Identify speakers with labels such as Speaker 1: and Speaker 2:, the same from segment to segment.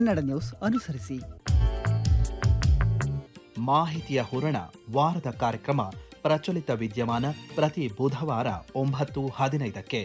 Speaker 1: Kannada news ಅನುಸರಿಸಿ
Speaker 2: ಮಾಹಿತಿಯ ಹೂರಣ ವಾರದ ಕಾರ್ಯಕ್ರಮ ಪ್ರಚಲಿತ ವಿದ್ಯಮಾನ ಪ್ರತಿ ಬುಧವಾರ ಒಂಬತ್ತು ಹದಿನೈದಕ್ಕೆ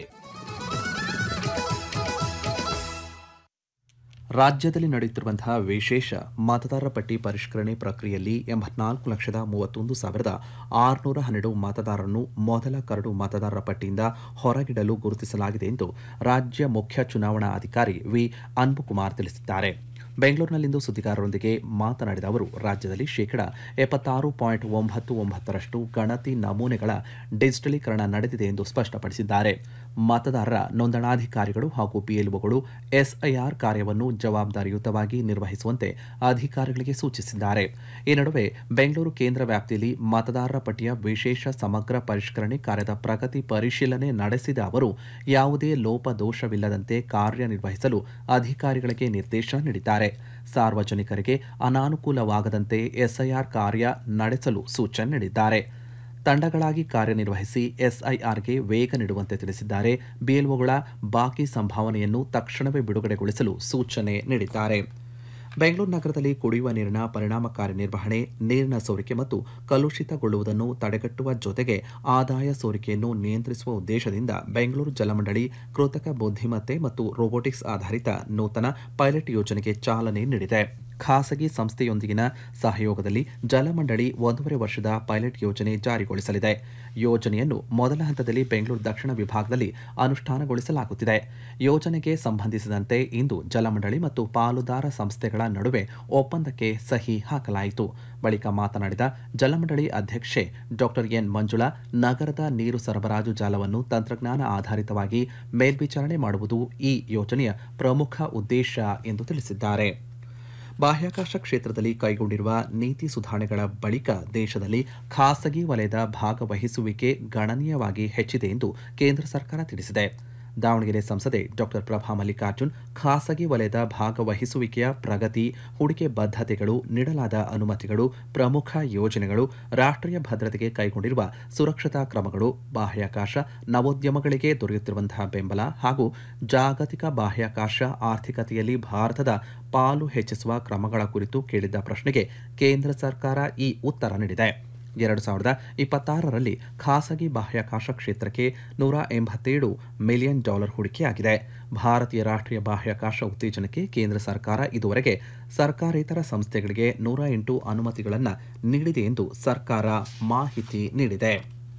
Speaker 2: ರಾಜ್ಯದಲ್ಲಿ ನಡೆಯುತ್ತಿರುವಂತಹ ವಿಶೇಷ ಮತದಾರರ ಪಟ್ಟಿ ಪರಿಷ್ಕರಣೆ ಪ್ರಕ್ರಿಯೆಯಲ್ಲಿ ಎಂಬತ್ನಾಲ್ಕು ಲಕ್ಷದ ಮೂವತ್ತೊಂದು ಸಾವಿರದ ಆರುನೂರ ಹನ್ನೆರಡು ಮತದಾರರನ್ನು ಮೊದಲ ಕರಡು ಮತದಾರರ ಪಟ್ಟಿಯಿಂದ ಹೊರಗಿಡಲು ಗುರುತಿಸಲಾಗಿದೆ ಎಂದು ರಾಜ್ಯ ಮುಖ್ಯ ಚುನಾವಣಾ ಅಧಿಕಾರಿ ವಿ ಅನ್ಬುಕುಮಾರ್ ತಿಳಿಸಿದ್ದಾರೆ ಬೆಂಗಳೂರಿನಲ್ಲಿಂದು ಸುದ್ದಿಗಾರರೊಂದಿಗೆ ಮಾತನಾಡಿದ ಅವರು ರಾಜ್ಯದಲ್ಲಿ ಶೇಕಡ ಎಪ್ಪತ್ತಾರು ಪಾಯಿಂಟ್ ಒಂಬತ್ತು ಒಂಬತ್ತರಷ್ಟು ಗಣತಿ ನಮೂನೆಗಳ ಡಿಜಿಟಲೀಕರಣ ನಡೆದಿದೆ ಎಂದು ಸ್ಪಷ್ಟಪಡಿಸಿದ್ದಾರೆ ಮತದಾರರ ನೋಂದಣಾಧಿಕಾರಿಗಳು ಹಾಗೂ ಪಿಎಲ್ಒಗಳು ಎಸ್ಐಆರ್ ಕಾರ್ಯವನ್ನು ಜವಾಬ್ದಾರಿಯುತವಾಗಿ ನಿರ್ವಹಿಸುವಂತೆ ಅಧಿಕಾರಿಗಳಿಗೆ ಸೂಚಿಸಿದ್ದಾರೆ ಈ ನಡುವೆ ಬೆಂಗಳೂರು ಕೇಂದ್ರ ವ್ಯಾಪ್ತಿಯಲ್ಲಿ ಮತದಾರರ ಪಟ್ಟಿಯ ವಿಶೇಷ ಸಮಗ್ರ ಪರಿಷ್ಕರಣೆ ಕಾರ್ಯದ ಪ್ರಗತಿ ಪರಿಶೀಲನೆ ನಡೆಸಿದ ಅವರು ಯಾವುದೇ ಲೋಪದೋಷವಿಲ್ಲದಂತೆ ಕಾರ್ಯನಿರ್ವಹಿಸಲು ಅಧಿಕಾರಿಗಳಿಗೆ ನಿರ್ದೇಶನ ನೀಡಿದ್ದಾರೆ ಸಾರ್ವಜನಿಕರಿಗೆ ಅನಾನುಕೂಲವಾಗದಂತೆ ಎಸ್ಐಆರ್ ಕಾರ್ಯ ನಡೆಸಲು ಸೂಚನೆ ನೀಡಿದ್ದಾರೆ ತಂಡಗಳಾಗಿ ಕಾರ್ಯನಿರ್ವಹಿಸಿ ಎಸ್ಐಆರ್ಗೆ ವೇಗ ನೀಡುವಂತೆ ತಿಳಿಸಿದ್ದಾರೆ ಬಿಎಲ್ಒಗಳ ಬಾಕಿ ಸಂಭಾವನೆಯನ್ನು ತಕ್ಷಣವೇ ಬಿಡುಗಡೆಗೊಳಿಸಲು ಸೂಚನೆ ನೀಡಿದ್ದಾರೆ ಬೆಂಗಳೂರು ನಗರದಲ್ಲಿ ಕುಡಿಯುವ ನೀರಿನ ಪರಿಣಾಮಕಾರಿ ನಿರ್ವಹಣೆ ನೀರಿನ ಸೋರಿಕೆ ಮತ್ತು ಕಲುಷಿತಗೊಳ್ಳುವುದನ್ನು ತಡೆಗಟ್ಟುವ ಜೊತೆಗೆ ಆದಾಯ ಸೋರಿಕೆಯನ್ನು ನಿಯಂತ್ರಿಸುವ ಉದ್ದೇಶದಿಂದ ಬೆಂಗಳೂರು ಜಲಮಂಡಳಿ ಕೃತಕ ಬುದ್ಧಿಮತ್ತೆ ಮತ್ತು ರೋಬೋಟಿಕ್ಸ್ ಆಧಾರಿತ ನೂತನ ಪೈಲಟ್ ಯೋಜನೆಗೆ ಚಾಲನೆ ನೀಡಿದೆ ಖಾಸಗಿ ಸಂಸ್ಥೆಯೊಂದಿಗಿನ ಸಹಯೋಗದಲ್ಲಿ ಜಲಮಂಡಳಿ ಒಂದೂವರೆ ವರ್ಷದ ಪೈಲಟ್ ಯೋಜನೆ ಜಾರಿಗೊಳಿಸಲಿದೆ ಯೋಜನೆಯನ್ನು ಮೊದಲ ಹಂತದಲ್ಲಿ ಬೆಂಗಳೂರು ದಕ್ಷಿಣ ವಿಭಾಗದಲ್ಲಿ ಅನುಷ್ಠಾನಗೊಳಿಸಲಾಗುತ್ತಿದೆ ಯೋಜನೆಗೆ ಸಂಬಂಧಿಸಿದಂತೆ ಇಂದು ಜಲಮಂಡಳಿ ಮತ್ತು ಪಾಲುದಾರ ಸಂಸ್ಥೆಗಳ ನಡುವೆ ಒಪ್ಪಂದಕ್ಕೆ ಸಹಿ ಹಾಕಲಾಯಿತು ಬಳಿಕ ಮಾತನಾಡಿದ ಜಲಮಂಡಳಿ ಅಧ್ಯಕ್ಷೆ ಡಾಕ್ಟರ್ ಎನ್ ಮಂಜುಳಾ ನಗರದ ನೀರು ಸರಬರಾಜು ಜಾಲವನ್ನು ತಂತ್ರಜ್ಞಾನ ಆಧಾರಿತವಾಗಿ ಮೇಲ್ವಿಚಾರಣೆ ಮಾಡುವುದು ಈ ಯೋಜನೆಯ ಪ್ರಮುಖ ಉದ್ದೇಶ ಎಂದು ತಿಳಿಸಿದ್ದಾರೆ ಬಾಹ್ಯಾಕಾಶ ಕ್ಷೇತ್ರದಲ್ಲಿ ಕೈಗೊಂಡಿರುವ ನೀತಿ ಸುಧಾರಣೆಗಳ ಬಳಿಕ ದೇಶದಲ್ಲಿ ಖಾಸಗಿ ವಲಯದ ಭಾಗವಹಿಸುವಿಕೆ ಗಣನೀಯವಾಗಿ ಹೆಚ್ಚಿದೆ ಎಂದು ಕೇಂದ್ರ ಸರ್ಕಾರ ತಿಳಿಸಿದೆ ದಾವಣಗೆರೆ ಸಂಸದೆ ಡಾಕ್ಟರ್ ಪ್ರಭಾ ಮಲ್ಲಿಕಾರ್ಜುನ್ ಖಾಸಗಿ ವಲಯದ ಭಾಗವಹಿಸುವಿಕೆಯ ಪ್ರಗತಿ ಹೂಡಿಕೆ ಬದ್ಧತೆಗಳು ನೀಡಲಾದ ಅನುಮತಿಗಳು ಪ್ರಮುಖ ಯೋಜನೆಗಳು ರಾಷ್ಟ್ರೀಯ ಭದ್ರತೆಗೆ ಕೈಗೊಂಡಿರುವ ಸುರಕ್ಷತಾ ಕ್ರಮಗಳು ಬಾಹ್ಯಾಕಾಶ ನವೋದ್ಯಮಗಳಿಗೆ ದೊರೆಯುತ್ತಿರುವಂತಹ ಬೆಂಬಲ ಹಾಗೂ ಜಾಗತಿಕ ಬಾಹ್ಯಾಕಾಶ ಆರ್ಥಿಕತೆಯಲ್ಲಿ ಭಾರತದ ಪಾಲು ಹೆಚ್ಚಿಸುವ ಕ್ರಮಗಳ ಕುರಿತು ಕೇಳಿದ್ದ ಪ್ರಶ್ನೆಗೆ ಕೇಂದ್ರ ಸರ್ಕಾರ ಈ ಉತ್ತರ ನೀಡಿದೆ ಎರಡು ಸಾವಿರದ ಇಪ್ಪತ್ತಾರರಲ್ಲಿ ಖಾಸಗಿ ಬಾಹ್ಯಾಕಾಶ ಕ್ಷೇತ್ರಕ್ಕೆ ನೂರ ಎಂಬತ್ತೇಳು ಮಿಲಿಯನ್ ಡಾಲರ್ ಹೂಡಿಕೆಯಾಗಿದೆ ಭಾರತೀಯ ರಾಷ್ಟ್ರೀಯ ಬಾಹ್ಯಾಕಾಶ ಉತ್ತೇಜನಕ್ಕೆ ಕೇಂದ್ರ ಸರ್ಕಾರ ಇದುವರೆಗೆ ಸರ್ಕಾರೇತರ ಸಂಸ್ಥೆಗಳಿಗೆ ನೂರ ಎಂಟು ಅನುಮತಿಗಳನ್ನು ನೀಡಿದೆ ಎಂದು ಸರ್ಕಾರ ಮಾಹಿತಿ ನೀಡಿದೆ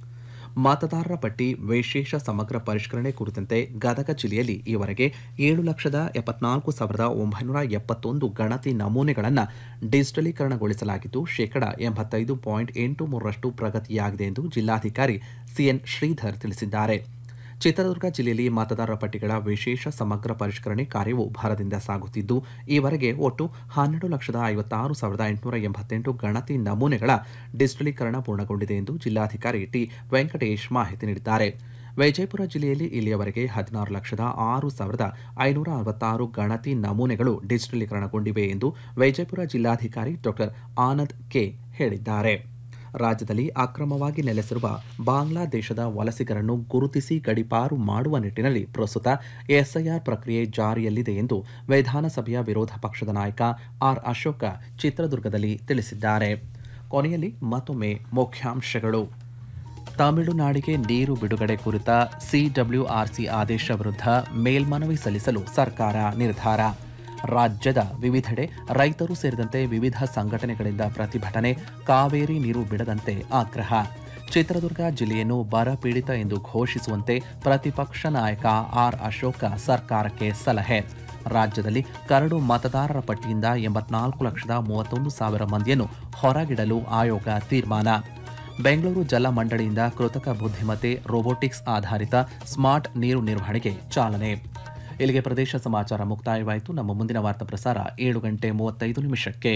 Speaker 2: ಮತದಾರರ ಪಟ್ಟಿ ವಿಶೇಷ ಸಮಗ್ರ ಪರಿಷ್ಕರಣೆ ಕುರಿತಂತೆ ಗದಗ ಜಿಲ್ಲೆಯಲ್ಲಿ ಈವರೆಗೆ ಏಳು ಲಕ್ಷದ ಎಪ್ಪತ್ನಾಲ್ಕು ಸಾವಿರದ ಒಂಬೈನೂರ ಎಪ್ಪತ್ತೊಂದು ಗಣತಿ ನಮೂನೆಗಳನ್ನು ಡಿಜಿಟಲೀಕರಣಗೊಳಿಸಲಾಗಿದ್ದು ಶೇಕಡ ಎಂಬತ್ತೈದು ಪಾಯಿಂಟ್ ಎಂಟು ಮೂರರಷ್ಟು ಪ್ರಗತಿಯಾಗಿದೆ ಎಂದು ಜಿಲ್ಲಾಧಿಕಾರಿ ಸಿಎನ್ ಶ್ರೀಧರ್ ತಿಳಿಸಿದ್ದಾರೆ ಚಿತ್ರದುರ್ಗ ಜಿಲ್ಲೆಯಲ್ಲಿ ಮತದಾರರ ಪಟ್ಟಿಗಳ ವಿಶೇಷ ಸಮಗ್ರ ಪರಿಷ್ಕರಣೆ ಕಾರ್ಯವು ಭರದಿಂದ ಸಾಗುತ್ತಿದ್ದು ಈವರೆಗೆ ಒಟ್ಟು ಹನ್ನೆರಡು ಲಕ್ಷದ ಐವತ್ತಾರು ಸಾವಿರದ ಎಂಟುನೂರ ಎಂಬತ್ತೆಂಟು ಗಣತಿ ನಮೂನೆಗಳ ಡಿಜಿಟಲೀಕರಣ ಪೂರ್ಣಗೊಂಡಿದೆ ಎಂದು ಜಿಲ್ಲಾಧಿಕಾರಿ ಟಿ ವೆಂಕಟೇಶ್ ಮಾಹಿತಿ ನೀಡಿದ್ದಾರೆ ವಿಜಯಪುರ ಜಿಲ್ಲೆಯಲ್ಲಿ ಇಲ್ಲಿಯವರೆಗೆ ಹದಿನಾರು ಲಕ್ಷದ ಆರು ಸಾವಿರದ ಐನೂರ ಅರವತ್ತಾರು ಗಣತಿ ನಮೂನೆಗಳು ಡಿಜಿಟಲೀಕರಣಗೊಂಡಿವೆ ಎಂದು ವಿಜಯಪುರ ಜಿಲ್ಲಾಧಿಕಾರಿ ಡಾಕ್ಟರ್ ಆನಂದ್ ಕೆ ಹೇಳಿದ್ದಾರೆ ರಾಜ್ಯದಲ್ಲಿ ಅಕ್ರಮವಾಗಿ ನೆಲೆಸಿರುವ ಬಾಂಗ್ಲಾದೇಶದ ವಲಸಿಗರನ್ನು ಗುರುತಿಸಿ ಗಡಿಪಾರು ಮಾಡುವ ನಿಟ್ಟಿನಲ್ಲಿ ಪ್ರಸ್ತುತ ಎಸ್ಐಆರ್ ಪ್ರಕ್ರಿಯೆ ಜಾರಿಯಲ್ಲಿದೆ ಎಂದು ವಿಧಾನಸಭೆಯ ವಿರೋಧ ಪಕ್ಷದ ನಾಯಕ ಆರ್ ಅಶೋಕ ಚಿತ್ರದುರ್ಗದಲ್ಲಿ ತಿಳಿಸಿದ್ದಾರೆ ಕೊನೆಯಲ್ಲಿ ಮತ್ತೊಮ್ಮೆ ಮುಖ್ಯಾಂಶಗಳು ತಮಿಳುನಾಡಿಗೆ ನೀರು ಬಿಡುಗಡೆ ಕುರಿತ ಸಿಡಬ್ಲ್ಯೂಆರ್ಸಿ ಆದೇಶ ವಿರುದ್ಧ ಮೇಲ್ಮನವಿ ಸಲ್ಲಿಸಲು ಸರ್ಕಾರ ನಿರ್ಧಾರ ರಾಜ್ಯದ ವಿವಿಧೆಡೆ ರೈತರು ಸೇರಿದಂತೆ ವಿವಿಧ ಸಂಘಟನೆಗಳಿಂದ ಪ್ರತಿಭಟನೆ ಕಾವೇರಿ ನೀರು ಬಿಡದಂತೆ ಆಗ್ರಹ ಚಿತ್ರದುರ್ಗ ಜಿಲ್ಲೆಯನ್ನು ಬರ ಪೀಡಿತ ಎಂದು ಘೋಷಿಸುವಂತೆ ಪ್ರತಿಪಕ್ಷ ನಾಯಕ ಆರ್ ಅಶೋಕ ಸರ್ಕಾರಕ್ಕೆ ಸಲಹೆ ರಾಜ್ಯದಲ್ಲಿ ಕರಡು ಮತದಾರರ ಪಟ್ಟಿಯಿಂದ ಎಂಬತ್ನಾಲ್ಕು ಲಕ್ಷದ ಮೂವತ್ತೊಂದು ಸಾವಿರ ಮಂದಿಯನ್ನು ಹೊರಗಿಡಲು ಆಯೋಗ ತೀರ್ಮಾನ ಬೆಂಗಳೂರು ಜಲ ಮಂಡಳಿಯಿಂದ ಕೃತಕ ಬುದ್ಧಿಮತ್ತೆ ರೋಬೋಟಿಕ್ಸ್ ಆಧಾರಿತ ಸ್ಮಾರ್ಟ್ ನೀರು ನಿರ್ವಹಣೆಗೆ ಚಾಲನೆ ಇಲ್ಲಿಗೆ ಪ್ರದೇಶ ಸಮಾಚಾರ ಮುಕ್ತಾಯವಾಯಿತು ನಮ್ಮ ಮುಂದಿನ ವಾರ್ತಾ ಪ್ರಸಾರ ಏಳು ಗಂಟೆ ಮೂವತ್ತೈದು ನಿಮಿಷಕ್ಕೆ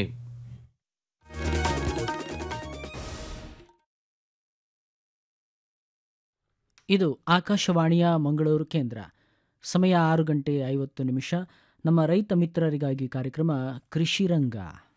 Speaker 3: ಇದು ಆಕಾಶವಾಣಿಯ ಮಂಗಳೂರು ಕೇಂದ್ರ ಸಮಯ ಆರು ಗಂಟೆ ಐವತ್ತು ನಿಮಿಷ ನಮ್ಮ ರೈತ ಮಿತ್ರರಿಗಾಗಿ ಕಾರ್ಯಕ್ರಮ ಕೃಷಿ ರಂಗ